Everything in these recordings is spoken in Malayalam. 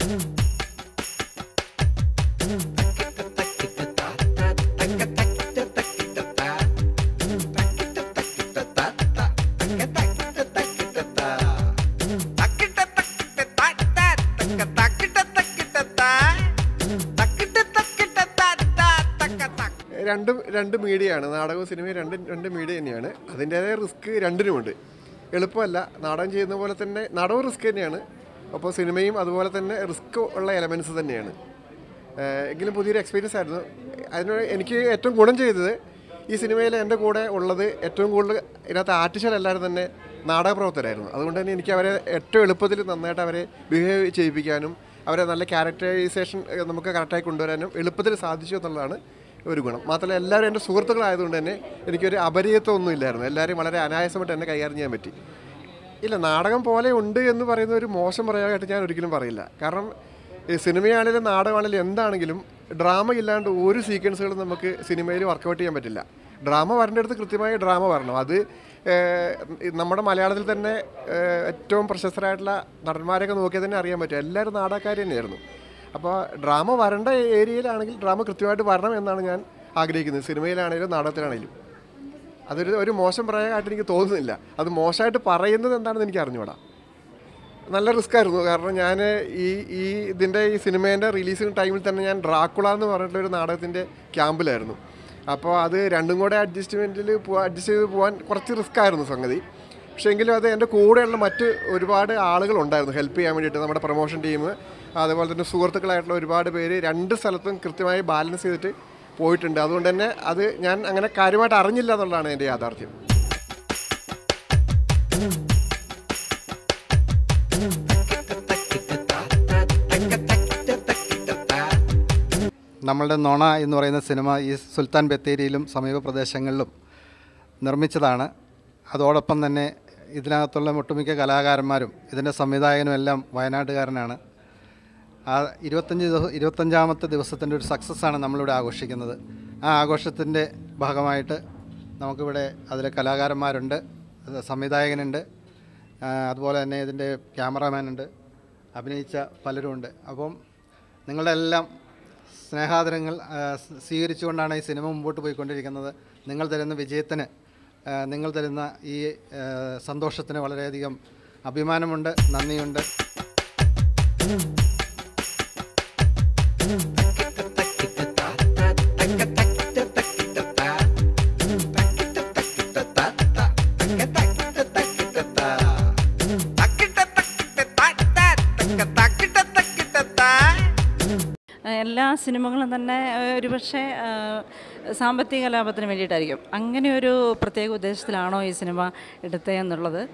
രണ്ടും രണ്ട് മീഡിയയാണ് നാടകവും സിനിമയും രണ്ട് രണ്ട് മീഡിയ തന്നെയാണ് അതിൻ്റേതായ റിസ്ക് രണ്ടിനുമുണ്ട് എളുപ്പമല്ല നാടകം ചെയ്യുന്ന പോലെ തന്നെ നാടകവും റിസ്ക് തന്നെയാണ് അപ്പോൾ സിനിമയും അതുപോലെ തന്നെ റിസ്ക് ഉള്ള എലമെൻറ്റ്സ് തന്നെയാണ് ഏഹ് എങ്കിലും പുതിയൊരു എക്സ്പീരിയൻസ് ആയിരുന്നു അതിന് എനിക്ക് ഏറ്റവും ഗുണം ചെയ്തത് ഈ സിനിമയിൽ എൻ്റെ കൂടെ ഉള്ളത് ഏറ്റവും കൂടുതൽ ഇതിനകത്ത് ആർട്ടിസ്റ്റുകൾ എല്ലാവരും തന്നെ നാടകപ്രവർത്തകരായിരുന്നു അതുകൊണ്ട് തന്നെ എനിക്ക് അവരെ ഏറ്റവും എളുപ്പത്തിൽ നന്നായിട്ട് അവരെ ബിഹേവ് ചെയ്യിപ്പിക്കാനും അവരെ നല്ല ക്യാരക്ടറൈസേഷൻ നമുക്ക് കറക്റ്റായി കൊണ്ടുവരാനും എളുപ്പത്തിൽ സാധിച്ചു എന്നുള്ളതാണ് ഒരു ഗുണം മാത്രമല്ല എല്ലാവരും എൻ്റെ സുഹൃത്തുക്കളായതുകൊണ്ട് തന്നെ എനിക്കൊരു അപരിയത്വം ഒന്നും ഇല്ലായിരുന്നു എല്ലാവരും വളരെ അനായാസമായിട്ട് എന്നെ കൈകാര്യം ചെയ്യാൻ പറ്റി ഇല്ല നാടകം പോലെ ഉണ്ട് എന്ന് പറയുന്ന ഒരു മോശം പ്രയോഗമായിട്ട് ഞാൻ ഒരിക്കലും പറയില്ല കാരണം ഈ സിനിമയാണെങ്കിലും നാടകമാണെങ്കിലും എന്താണെങ്കിലും ഡ്രാമ ഇല്ലാണ്ട് ഒരു സീക്വൻസുകളും നമുക്ക് സിനിമയിൽ വർക്കൗട്ട് ചെയ്യാൻ പറ്റില്ല ഡ്രാമ വരേണ്ടടുത്ത് കൃത്യമായി ഡ്രാമ വരണം അത് ഏഹ്, നമ്മുടെ മലയാളത്തിൽ തന്നെ ഏഹ്, ഏറ്റവും പ്രശസ്തരായിട്ടുള്ള നടന്മാരെയൊക്കെ നോക്കിയാൽ തന്നെ അറിയാൻ പറ്റും എല്ലാവരും നാടകക്കാർ തന്നെയായിരുന്നു അപ്പോൾ ഡ്രാമ വരേണ്ട ഏരിയയിലാണെങ്കിൽ ഡ്രാമ കൃത്യമായിട്ട് വരണം എന്നാണ് ഞാൻ ആഗ്രഹിക്കുന്നത് സിനിമയിലാണെങ്കിലും നാടകത്തിലാണെങ്കിലും അതൊരു ഒരു മോശം പ്രയോഗമായിട്ട് എനിക്ക് തോന്നുന്നില്ല അത് മോശമായിട്ട് പറയുന്നത് എന്താണെന്ന് എനിക്ക് അറിഞ്ഞുകൂടാ നല്ല റിസ്ക് ആയിരുന്നു കാരണം ഞാൻ ഈ ഈ ഇതിൻ്റെ ഈ സിനിമേൻ്റെ റിലീസിങ് ടൈമിൽ തന്നെ ഞാൻ ഡ്രാക്കുള എന്ന് പറഞ്ഞിട്ടുള്ള ഒരു നാടകത്തിൻ്റെ ക്യാമ്പിലായിരുന്നു അപ്പോൾ അത് രണ്ടും കൂടെ അഡ്ജസ്റ്റ്മെൻറ്റിൽ പോവാൻ അഡ്ജസ്റ്റ് ചെയ്ത് പോകാൻ കുറച്ച് റിസ്ക് ആയിരുന്നു സംഗതി പക്ഷേ എങ്കിലും അത് എൻ്റെ കൂടെയുള്ള മറ്റ് ഒരുപാട് ആളുകളുണ്ടായിരുന്നു ഹെൽപ്പ് ചെയ്യാൻ വേണ്ടിയിട്ട് നമ്മുടെ പ്രൊമോഷൻ ടീം അതുപോലെ തന്നെ സുഹൃത്തുക്കളായിട്ടുള്ള ഒരുപാട് പേര് രണ്ട് സ്ഥലത്തും കൃത്യമായി ബാലൻസ് ചെയ്തിട്ട് പോയിട്ടുണ്ട് അതുകൊണ്ട് തന്നെ അത് ഞാൻ അങ്ങനെ കാര്യമായിട്ട് അറിഞ്ഞില്ല എന്നുള്ളതാണ് എൻ്റെ യാഥാർത്ഥ്യം നമ്മളുടെ നൊണ എന്ന് പറയുന്ന സിനിമ ഈ സുൽത്താൻ ബത്തേരിയിലും സമീപ പ്രദേശങ്ങളിലും നിർമ്മിച്ചതാണ് അതോടൊപ്പം തന്നെ ഇതിനകത്തുള്ള ഒട്ടുമിക്ക കലാകാരന്മാരും ഇതിൻ്റെ സംവിധായകനും എല്ലാം വയനാട്ടുകാരനാണ് ആ ഇരുപത്തഞ്ച് ദിവസം ഇരുപത്തഞ്ചാമത്തെ ദിവസത്തിൻ്റെ ഒരു സക്സസ്സാണ് നമ്മളിവിടെ ആഘോഷിക്കുന്നത് ആ ആഘോഷത്തിൻ്റെ ഭാഗമായിട്ട് നമുക്കിവിടെ അതിലെ കലാകാരന്മാരുണ്ട് അത് സംവിധായകനുണ്ട് ആ, അതുപോലെ തന്നെ ഇതിൻ്റെ ക്യാമറാമാനുണ്ട് അഭിനയിച്ച പലരുമുണ്ട് അപ്പം നിങ്ങളുടെ എല്ലാം സ്നേഹാദരങ്ങൾ ആ, സ് സ്വീകരിച്ചുകൊണ്ടാണ് ഈ സിനിമ മുമ്പോട്ട് പോയിക്കൊണ്ടിരിക്കുന്നത് നിങ്ങൾ തരുന്ന വിജയത്തിന് ആ, നിങ്ങൾ തരുന്ന ഈ ആ, സന്തോഷത്തിന് വളരെയധികം അഭിമാനമുണ്ട് നന്ദിയുണ്ട് എല്ലാ സിനിമകളും തന്നെ ഏഹ്, ഒരുപക്ഷെ ഏഹ്, സാമ്പത്തിക ലാഭത്തിന് വേണ്ടിയിട്ടായിരിക്കും അങ്ങനെ ഒരു പ്രത്യേക ഉദ്ദേശത്തിലാണോ ഈ സിനിമ എടുത്തത് എന്നുള്ളത്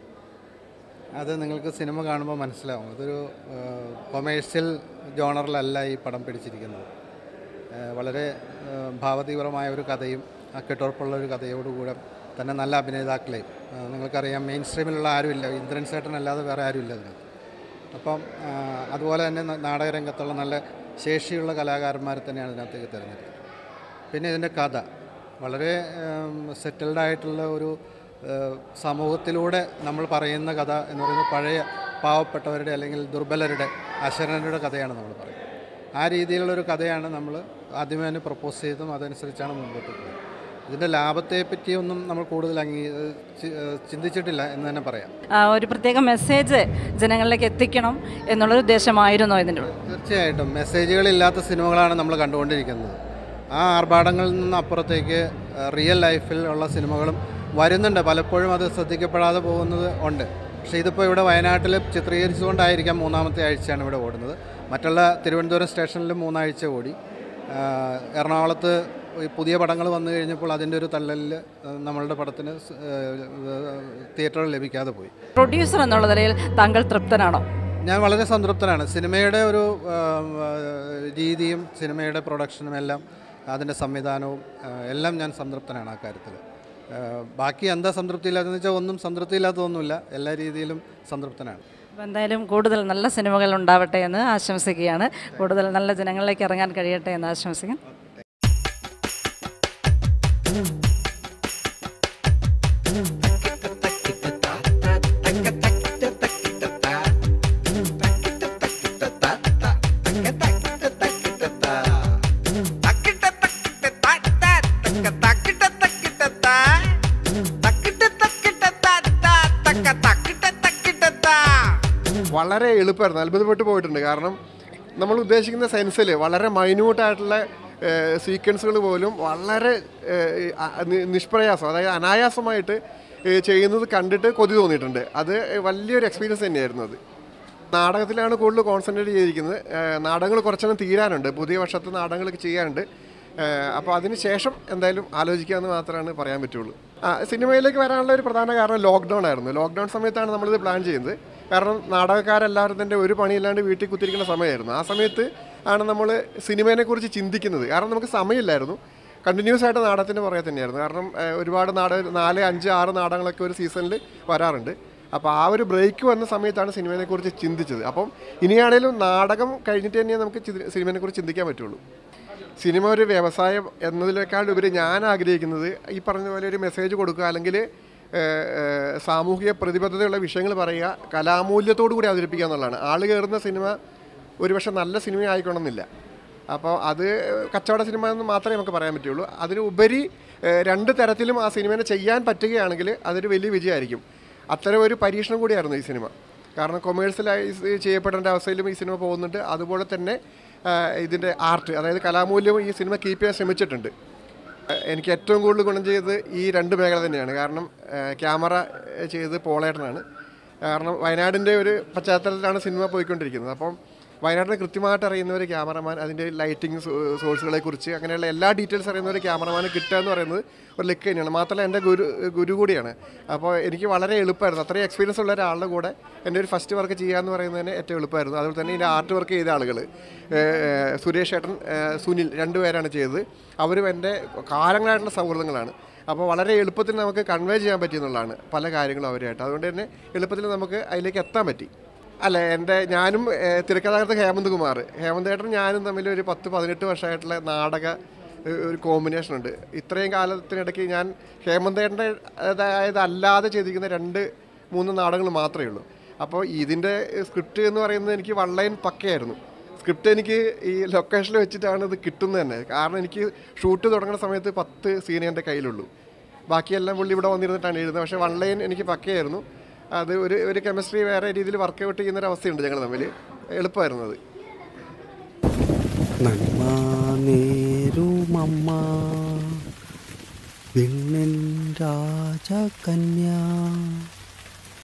അത് നിങ്ങൾക്ക് സിനിമ കാണുമ്പോൾ മനസ്സിലാവും അതൊരു കൊമേഴ്സ്യൽ ജോണറിലല്ല ഈ പടം പിടിച്ചിരിക്കുന്നത് ആ, വളരെ ആ, ഭാവതീവ്രമായ ഒരു കഥയും അക്കെട്ടുറപ്പുള്ള ഒരു കഥയോടുകൂടെ തന്നെ നല്ല അഭിനേതാക്കളെയും ആ, നിങ്ങൾക്കറിയാം മെയിൻ സ്ട്രീമിലുള്ള ആരുമില്ല ഇന്ദ്രൻ സേട്ടൻ അല്ലാതെ വേറെ ആരുമില്ല അതിനകത്ത് അപ്പം ആ, അതുപോലെ തന്നെ ന- നാടകരംഗത്തുള്ള നല്ല ശേഷിയുള്ള കലാകാരന്മാരെ തന്നെയാണ് ഇതിനകത്തേക്ക് തിരഞ്ഞെടുത്തത് പിന്നെ ഇതിൻ്റെ കഥ വളരെ സെറ്റിൽഡ് ആയിട്ടുള്ള ഒരു ഏഹ്, സമൂഹത്തിലൂടെ നമ്മൾ പറയുന്ന കഥ എന്ന് പറയുന്നത് പഴയ പാവപ്പെട്ടവരുടെ അല്ലെങ്കിൽ ദുർബലരുടെ അശരണരുടെ കഥയാണ് നമ്മൾ പറയുന്നത് ആ രീതിയിലുള്ളൊരു കഥയാണ് നമ്മൾ ആദ്യമേ തന്നെ പ്രപ്പോസ് ചെയ്തും അതനുസരിച്ചാണ് മുമ്പോട്ട് പോകുന്നത് ഇതിൻ്റെ ലാഭത്തെ പറ്റിയൊന്നും നമ്മൾ കൂടുതൽ അംഗീ ഏഹ്, ചി- ഏഹ്, ചിന്തിച്ചിട്ടില്ല എന്ന് തന്നെ പറയാം ആ, ഒരു പ്രത്യേക മെസ്സേജ് ജനങ്ങളിലേക്ക് എത്തിക്കണം എന്നുള്ളൊരു ഉദ്ദേശമായിരുന്നോ ഇതിൻ്റെ ഉള്ളിൽ? തീർച്ചയായിട്ടും മെസ്സേജുകളില്ലാത്ത സിനിമകളാണ് നമ്മൾ കണ്ടുകൊണ്ടിരിക്കുന്നത് ആ ആർഭാടങ്ങളിൽ നിന്ന് അപ്പുറത്തേക്ക് റിയൽ ലൈഫിൽ ഉള്ള സിനിമകളും വരുന്നുണ്ട് പലപ്പോഴും അത് ശ്രദ്ധിക്കപ്പെടാതെ പോകുന്നത് ഉണ്ട് പക്ഷേ ഇതിപ്പോൾ ഇവിടെ വയനാട്ടിൽ ചിത്രീകരിച്ചുകൊണ്ടായിരിക്കാം മൂന്നാമത്തെ ആഴ്ചയാണ് ഇവിടെ ഓടുന്നത് മറ്റുള്ള തിരുവനന്തപുരം സ്റ്റേഷനിലും മൂന്നാഴ്ച ഓടി ആ, എറണാകുളത്ത് ഈ പുതിയ പടങ്ങൾ വന്നു കഴിഞ്ഞപ്പോൾ അതിൻ്റെ ഒരു തള്ളലിൽ നമ്മളുടെ പടത്തിന് സ്- ഏഹ് തിയേറ്ററുകൾ ലഭിക്കാതെ പോയി പ്രൊഡ്യൂസർ എന്നുള്ള നിലയിൽ താങ്കൾ തൃപ്തനാണോ ഞാൻ വളരെ സംതൃപ്തനാണ് സിനിമയുടെ ഒരു ആ, ആ, രീതിയും സിനിമയുടെ പ്രൊഡക്ഷനും എല്ലാം അതിൻ്റെ സംവിധാനവും ആ, എല്ലാം ഞാൻ സംതൃപ്തനാണ് ആ കാര്യത്തിൽ ആ, ബാക്കി എന്താ സംതൃപ്തി ഇല്ലാത്തതെന്ന് വെച്ചാൽ ഒന്നും സംതൃപ്തി ഇല്ലാത്തതൊന്നുമില്ല എല്ലാ രീതിയിലും സംതൃപ്തനാണ് അപ്പോൾ എന്തായാലും കൂടുതൽ നല്ല സിനിമകൾ ഉണ്ടാവട്ടെ എന്ന് ആശംസിക്കുകയാണ് കൂടുതൽ നല്ല ജനങ്ങളിലേക്ക് ഇറങ്ങാൻ കഴിയട്ടെ എന്ന് ആശംസിക്കാൻ വളരെ എളുപ്പമായിരുന്നു അത്ഭുതപ്പെട്ട് പോയിട്ടുണ്ട് കാരണം നമ്മൾ ഉദ്ദേശിക്കുന്ന സെൻസിൽ വളരെ മൈന്യൂട്ടായിട്ടുള്ള സീക്വൻസുകൾ പോലും വളരെ ഏഹ്, അ- നി- നിഷ്പ്രയാസം അതായത് അനായാസമായിട്ട് ഏഹ്, ചെയ്യുന്നത് കണ്ടിട്ട് കൊതി തോന്നിയിട്ടുണ്ട് അത് വലിയൊരു എക്സ്പീരിയൻസ് തന്നെയായിരുന്നു അത് നാടകത്തിലാണ് കൂടുതൽ കോൺസെൻട്രേറ്റ് ചെയ്തിരിക്കുന്നത് ഏഹ്, നാടകങ്ങൾ കുറച്ചെണ്ണം തീരാനുണ്ട് പുതിയ വർഷത്തെ നാടകങ്ങളൊക്കെ ചെയ്യാനുണ്ട് അപ്പോൾ അതിന് ശേഷം എന്തായാലും ആലോചിക്കാമെന്ന് മാത്രമാണ് പറയാൻ പറ്റുള്ളൂ ആ സിനിമയിലേക്ക് വരാനുള്ള ഒരു പ്രധാന കാരണം ലോക്ക്ഡൗൺ ആയിരുന്നു ലോക്ക്ഡൗൺ സമയത്താണ് നമ്മളിത് പ്ലാൻ ചെയ്യുന്നത് കാരണം നാടകക്കാരെല്ലാവരും തന്നെ ഒരു പണിയില്ലാണ്ട് വീട്ടിൽ കുത്തിരിക്കുന്ന സമയമായിരുന്നു ആ സമയത്ത് ആണ് നമ്മൾ സിനിമയെക്കുറിച്ച് ചിന്തിക്കുന്നത് കാരണം നമുക്ക് സമയമില്ലായിരുന്നു കണ്ടിന്യൂസ് ആയിട്ട് നാടകത്തിൻ്റെ പുറകെ തന്നെയായിരുന്നു കാരണം ഏഹ്, ഒരുപാട് നാടക നാല് അഞ്ച് ആറ് നാടകങ്ങളൊക്കെ ഒരു സീസണിൽ വരാറുണ്ട് അപ്പോൾ ആ ഒരു ബ്രേക്ക് വന്ന സമയത്താണ് സിനിമയെക്കുറിച്ച് ചിന്തിച്ചത് അപ്പം ഇനിയാണേലും നാടകം കഴിഞ്ഞിട്ട് തന്നെ നമുക്ക് ചിന്തി- സിനിമയെക്കുറിച്ച് ചിന്തിക്കാൻ പറ്റുള്ളൂ സിനിമ ഒരു വ്യവസായം എന്നതിനേക്കാൾ ഉപരി ഞാൻ ആഗ്രഹിക്കുന്നത് ഈ പറഞ്ഞ പോലെ ഒരു മെസ്സേജ് കൊടുക്കുക അല്ലെങ്കിൽ ഏഹ്, ഏഹ്, സാമൂഹിക പ്രതിബദ്ധതയുള്ള വിഷയങ്ങൾ പറയുക കലാമൂല്യത്തോടു കൂടി അവതരിപ്പിക്കുക എന്നുള്ളതാണ് ആൾ കയറുന്ന സിനിമ ഒരുപക്ഷെ നല്ല സിനിമ ആയിക്കണമെന്നില്ല അപ്പോൾ അത് കച്ചവട സിനിമ എന്ന് മാത്രമേ നമുക്ക് പറയാൻ പറ്റുള്ളൂ അതിന് ഉപരി ഏഹ്, രണ്ട് തരത്തിലും ആ സിനിമേനെ ചെയ്യാൻ പറ്റുകയാണെങ്കിൽ അതൊരു വലിയ വിജയമായിരിക്കും അത്തരം ഒരു പരീക്ഷണം കൂടിയായിരുന്നു ഈ സിനിമ കാരണം കൊമേഴ്സ്യലൈസ് ചെയ്യപ്പെടേണ്ട അവസ്ഥയിലും ഈ സിനിമ പോകുന്നുണ്ട് അതുപോലെ തന്നെ ആഹ്, ഇതിൻ്റെ ആർട്ട് അതായത് കലാമൂല്യവും ഈ സിനിമ കീപ്പ് ചെയ്യാൻ ശ്രമിച്ചിട്ടുണ്ട് ആഹ്, എനിക്ക് ഏറ്റവും കൂടുതൽ ഗുണം ചെയ്തത് ഈ രണ്ട് മേഖല തന്നെയാണ് കാരണം ആഹ്, ക്യാമറ ആഹ്, ചെയ്തത് പോളേട്ടനാണ് കാരണം വയനാടിൻ്റെ ഒരു പശ്ചാത്തലത്തിലാണ് സിനിമ പോയിക്കൊണ്ടിരിക്കുന്നത് അപ്പം വയനാട്ടിനെ കൃത്യമായിട്ട് അറിയുന്ന ഒരു ക്യാമറമാൻ അതിൻ്റെ ലൈറ്റിംഗ് സോഴ്സുകളെ കുറിച്ച് അങ്ങനെയുള്ള എല്ലാ ഡീറ്റെയിൽസ് അറിയുന്ന ഒരു ക്യാമറമാനെ കിട്ടുക എന്ന് പറയുന്നത് ഒരു ലക്ക് തന്നെയാണ് മാത്രമല്ല എൻ്റെ ഗുരു ഗുരു കൂടിയാണ് അപ്പോൾ എനിക്ക് വളരെ എളുപ്പമായിരുന്നു അത്രയും എക്സ്പീരിയൻസ് ഉള്ള ഒരാളുടെ കൂടെ എൻ്റെ ഒരു ഫസ്റ്റ് വർക്ക് ചെയ്യുക എന്ന് പറയുന്നത് തന്നെ ഏറ്റവും എളുപ്പമായിരുന്നു അതുപോലെ തന്നെ ഇതിൻ്റെ ആർട്ട് വർക്ക് ചെയ്ത ആളുകൾ സുരേഷ് ഏട്ടൻ ഏഹ്, സുനിൽ രണ്ടുപേരാണ് ചെയ്തത് അവരും എൻ്റെ കാലങ്ങളായിട്ടുള്ള സൗഹൃദങ്ങളാണ് അപ്പോൾ വളരെ എളുപ്പത്തിൽ നമുക്ക് കൺവേ ചെയ്യാൻ പറ്റിയെന്നുള്ളതാണ് പല കാര്യങ്ങളും അവരുമായിട്ട് അതുകൊണ്ട് തന്നെ എളുപ്പത്തിൽ നമുക്ക് അതിലേക്ക് എത്താൻ പറ്റി അല്ല എൻ്റെ ഞാനും ഏഹ്, തിരക്കഥാകൃത്ത് ഹേമന്ത് കുമാർ ഹേമന്ത് ഏട്ടൻ ഞാനും തമ്മിൽ ഒരു പത്ത് പതിനെട്ട് വർഷമായിട്ടുള്ള നാടക ഏഹ്, ഒരു കോമ്പിനേഷൻ ഉണ്ട് ഇത്രയും കാലത്തിനിടയ്ക്ക് ഞാൻ ഹേമന്തേട്ടൻ്റെ അതായത് അല്ലാതെ ചെയ്തിരിക്കുന്ന രണ്ട് മൂന്ന് നാടകങ്ങൾ മാത്രമേ ഉള്ളൂ അപ്പോൾ ഇതിൻ്റെ സ്ക്രിപ്റ്റ് എന്ന് പറയുന്നത് എനിക്ക് വൺലൈൻ പക്കയായിരുന്നു സ്ക്രിപ്റ്റ് എനിക്ക് ഈ ലൊക്കേഷനിൽ വെച്ചിട്ടാണ് ഇത് കിട്ടുന്നത് തന്നെ കാരണം എനിക്ക് ഷൂട്ട് തുടങ്ങുന്ന സമയത്ത് പത്ത് സീൻ എൻ്റെ കയ്യിലുള്ളൂ ബാക്കിയെല്ലാം പുള്ളി ഇവിടെ വന്നിരുന്നിട്ടാണ് എഴുതുന്നത് പക്ഷേ വൺ ലൈൻ എനിക്ക് പക്കയായിരുന്നു അത് ഒരു ഒരു കെമിസ്ട്രി വേറെ രീതിയിൽ വർക്കൗട്ട് ചെയ്യുന്ന ഒരു അവസ്ഥയുണ്ട് ഞങ്ങൾ തമ്മിൽ എളുപ്പമായിരുന്നു അത് നന്മ നേരുമമ്മ പെണ്ണിൻ രാജകന്യ